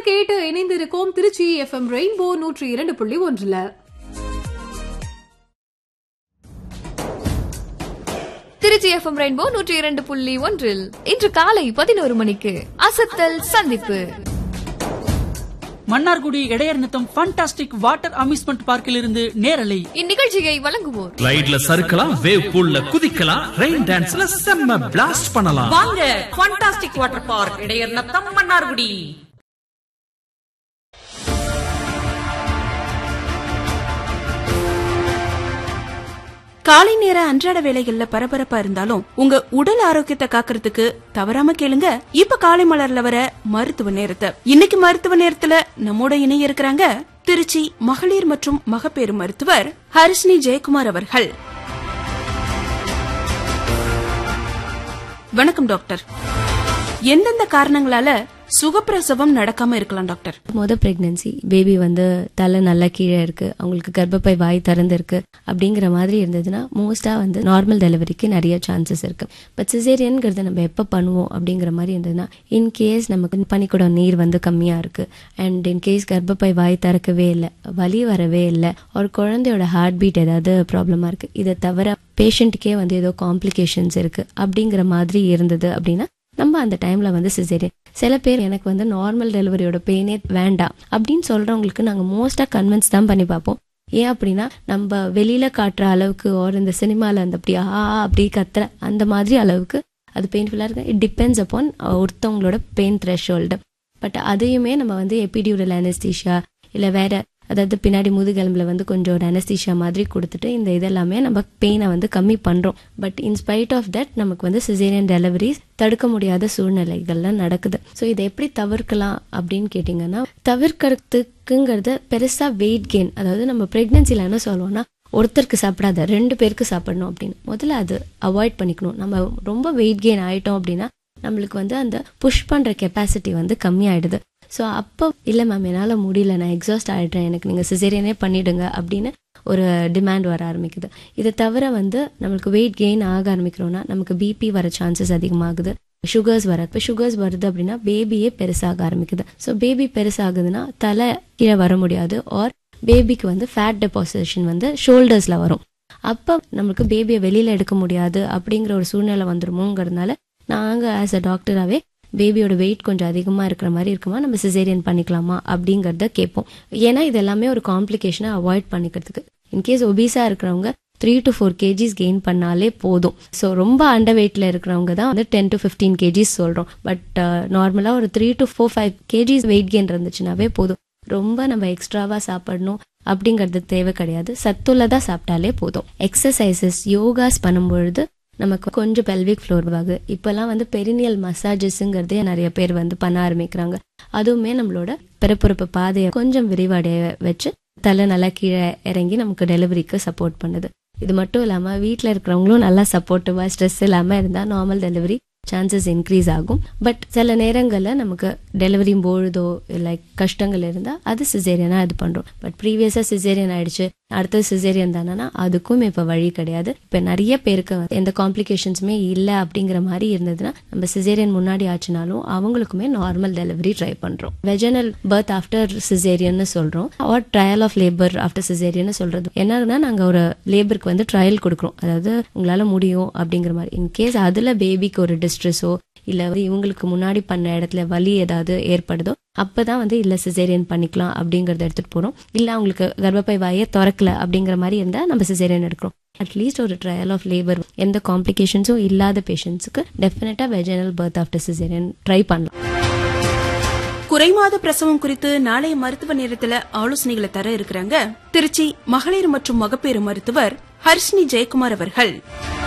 கேட்டு இணைந்திருக்கோம் Trichy FM rainbow நூற்றி இரண்டு புள்ளி ஒன்றுல திருச்சி எஃப்எம் ரெயின்போ நூற்றி இரண்டு புள்ளி ஒன்றில் இன்று காலை பதினோரு மணிக்கு அசத்தல் சந்திப்பு மன்னார்குடி இடையர் நித்தம் ஃபண்டாஸ்டிக் வாட்டர் அம்யூஸ்மெண்ட் பார்க்கில் இருந்து நேரலை இந்நிகழ்ச்சியை வழங்குவோர் ரைட்ல சறுக்கலாம் வேவ் பூல்ல குதிக்கலாம் ரெயின் டான்ஸ்ல செம்ம பிளாஸ்ட் பண்ணலாம் வாங்க fantastic water park Idaiyar Natham Mannargudi காலை நேர அன்றாட வேலைகள்ல பரபரப்பா இருந்தாலும் உங்க உடல் ஆரோக்கியத்தை காக்கிறதுக்கு தவறாம கேளுங்க இப்ப காலை மலர்ல வர மருத்துவ நேரத்தை இன்னைக்கு மருத்துவ நேரத்துல நம்மோட இணைய இருக்கிறாங்க திருச்சி மகளிர் மற்றும் மகப்பேறு மருத்துவர் ஹரிஷ்னி ஜெயக்குமார் அவர்கள் வணக்கம் டாக்டர் எந்தெந்த காரணங்களால சுகப்பிரசவம் நடக்காம இருக்கலாம் டாக்டர் மொத பிரெக்னன்சி பேபி வந்து தலை நல்லா கீழே இருக்கு அவங்களுக்கு கர்ப்பப்பை வாய் திறந்து இருக்கு அப்படிங்கிற மாதிரி இருந்ததுன்னா மோஸ்டா வந்து நார்மல் டெலிவரிக்கு நிறைய சான்சஸ் இருக்கு பட் சிசேரியன்ங்கிறது நம்ம எப்போ பண்ணுவோம் அப்படிங்கிற மாதிரி இருந்ததுன்னா இன்கேஸ் நமக்கு பனிக்கூடம் நீர் வந்து கம்மியா இருக்கு அண்ட் இன்கேஸ் கர்ப்பப்பை வாய் திறக்கவே இல்லை வலி வரவே இல்லை ஒரு குழந்தையோட ஹார்ட் பீட் ஏதாவது ப்ராப்ளமா இருக்கு இதை தவிர பேஷண்ட்டுக்கே வந்து ஏதோ காம்ப்ளிகேஷன்ஸ் இருக்கு அப்படிங்கிற மாதிரி இருந்தது அப்படின்னா நம்ம அந்த டைம்ல வந்து சிசேரியன் சில பேர் எனக்கு வந்து நார்மல் டெலிவரியோட பெயினே வேண்டாம் அப்படின்னு சொல்றவங்களுக்கு நாங்க மோஸ்டா கன்வின்ஸ் தான் பண்ணி பார்ப்போம் ஏன் அப்படின்னா நம்ம வெளியில காட்டுற அளவுக்கு ஒரு இந்த சினிமால அந்த அப்படி ஆ அப்படி கத்துற அந்த மாதிரி அளவுக்கு அது பெயின்ஃபுல்லா இருக்கு இட் டிபெண்ட்ஸ் அப்பான் ஒருத்தவங்களோட பெயின் த்ரெஷோல்டு பட் அதையுமே நம்ம வந்து எபிடியூரல் அனஸ்தீஷியா இல்ல வேற அதாவது பின்னாடி முதுகெலும்புல வந்து கொஞ்சம் ஒரு அனஸ்தீஷியா மாதிரி கொடுத்துட்டு இந்த இதெல்லாமே நம்ம பெயினை வந்து கம்மி பண்றோம் பட் இன்ஸ்பைட் ஆஃப் தட் நமக்கு வந்து சிசேரியன் டெலிவரிஸ் தடுக்க முடியாத சூழ்நிலைகள்லாம் நடக்குது ஸோ இதை எப்படி தவிர்க்கலாம் அப்படின்னு கேட்டிங்கன்னா தவிர்க்கிறதுக்குங்கிறது பெருசா வெயிட் கெயின் அதாவது நம்ம பிரெக்னன்சில என்ன சொல்லுவோம்னா ஒருத்தருக்கு சாப்பிடாத ரெண்டு பேருக்கு சாப்பிடணும் அப்படின்னு முதல்ல அது அவாய்ட் பண்ணிக்கணும் நம்ம ரொம்ப வெயிட் கெயின் ஆயிட்டோம் அப்படின்னா நம்மளுக்கு வந்து அந்த புஷ் பண்ற கெப்பாசிட்டி வந்து கம்மி ஆயிடுது ஸோ அப்போ இல்லை மேம் என்னால் முடியல நான் எக்ஸாஸ்ட் ஆகிட்டேன் எனக்கு நீங்கள் சிசேரியனே பண்ணிடுங்க அப்படின்னு ஒரு டிமாண்ட் வர ஆரம்பிக்குது இதை தவிர வந்து நம்மளுக்கு வெயிட் கெயின் ஆக ஆரம்பிக்கிறோம்னா நமக்கு பிபி வர சான்சஸ் அதிகமாகுது சுகர்ஸ் வர இப்போ சுகர்ஸ் வருது அப்படின்னா பேபியே பெருசாக ஆரம்பிக்குது ஸோ பேபி பெருசாகுதுன்னா தலை கீழே வர முடியாது ஆர் பேபிக்கு வந்து ஃபேட் டெபாசிஷன் வந்து ஷோல்டர்ஸில் வரும் அப்போ நம்மளுக்கு பேபியை வெளியில் எடுக்க முடியாது அப்படிங்கிற ஒரு சூழ்நிலை வந்துருமோங்கிறதுனால நாங்கள் ஆஸ் அ டாக்டராகவே பேபியோட வெயிட் கொஞ்சம் அதிகமாக இருக்கிற மாதிரி இருக்குமா நம்ம சிசேரியன் பண்ணிக்கலாமா அப்படிங்கிறத கேட்போம் ஏன்னா இது எல்லாமே ஒரு காம்ப்ளிகேஷனை அவாய்ட் பண்ணிக்கிறதுக்கு இன்கேஸ் ஒபீஸாக இருக்கிறவங்க three to four kgs gain பண்ணாலே போதும் ஸோ ரொம்ப அண்டர் வெயிட்ல இருக்கிறவங்க தான் வந்து டென் டு ஃபிஃப்டீன் கேஜிஸ் சொல்கிறோம் பட் நார்மலாக ஒரு three to four five kgs weight gain இருந்துச்சுனாவே போதும் ரொம்ப நம்ம எக்ஸ்ட்ராவாக சாப்பிடணும் அப்படிங்கிறது தேவை கிடையாது சத்துள்ளதா சாப்பிட்டாலே போதும் எக்ஸசைசஸ் யோகாஸ் பண்ணும்பொழுது நமக்கு கொஞ்சம் பெல்விக் ஃப்ளோர் ஆகுது இப்பெல்லாம் வந்து பெரினியல் மசாஜஸ்ங்கிறதே நிறைய பேர் வந்து பண்ண ஆரம்பிக்கிறாங்க அதுவுமே நம்மளோட பிறப்புறுப்பு பாதையை கொஞ்சம் விரிவடைய வச்சு தலை நல்லா கீழே இறங்கி நமக்கு டெலிவரிக்கு சப்போர்ட் பண்ணுது இது மட்டும் இல்லாம வீட்டில் இருக்கிறவங்களும் நல்லா சப்போர்ட்டிவா ஸ்ட்ரெஸ் இல்லாம இருந்தா நார்மல் டெலிவரி சான்சஸ் இன்க்ரீஸ் ஆகும் பட் சில நேரங்களில் நமக்கு டெலிவரி பொழுதோ இல்லை கஷ்டங்கள் இருந்தால் அது சிசேரியனா இது பண்ணுறோம் பட் ப்ரீவியஸாக சிசேரியன் ஆயிடுச்சு அடுத்தது சிசேரியன் தானேனா அதுக்கும் இப்போ வழி கிடையாது இப்போ நிறைய பேருக்கு எந்த காம்ப்ளிகேஷன்ஸுமே இல்லை அப்படிங்கிற மாதிரி இருந்ததுன்னா நம்ம சிசேரியன் முன்னாடி ஆச்சுனாலும் அவங்களுக்குமே நார்மல் டெலிவரி ட்ரை பண்ணுறோம் வெஜனல் பர்த் ஆஃப்டர் சிசேரியன்னு சொல்கிறோம் or trial of labour after சிசேரியன்னு சொல்கிறது என்னன்னா நாங்கள் ஒரு லேபருக்கு வந்து ட்ரையல் கொடுக்குறோம் அதாவது உங்களால் முடியும் அப்படிங்கிற மாதிரி இன்கேஸ் அதில் பேபிக்கு ஒரு டிஸ்ட்ரெஸோ இல்ல இவங்களுக்கு முன்னாடி பண்ண இடத்துல வலி ஏதாவது ஏற்படுதோ அப்பதான் வந்து இல்ல சிசேரியன் பண்ணிக்கலாம் அப்படிங்கறத எடுத்துட்டு போறோம் இல்ல அவங்களுக்கு கர்ப்பப்பை வாயை திறக்கல அப்படிங்கிற மாதிரி இருந்தா நம்ம சிசேரியன் எடுக்கிறோம் அட்லீஸ்ட் ஒரு ட்ரையல் ஆஃப் லேபர் எந்த காம்ப்ளிகேஷன்ஸும் இல்லாத பேஷண்ட்ஸுக்கு டெஃபினட்டா vaginal birth after caesarean try பண்ணலாம் குறைமாத பிரசவம் குறித்து நாளைய மருத்துவ நேரத்துல ஆலோசனைகளை தர இருக்கிறாங்க திருச்சி மகளிர் மற்றும் மகப்பேறு மருத்துவர் ஹர்ஷினி ஜெயக்குமார் அவர்கள்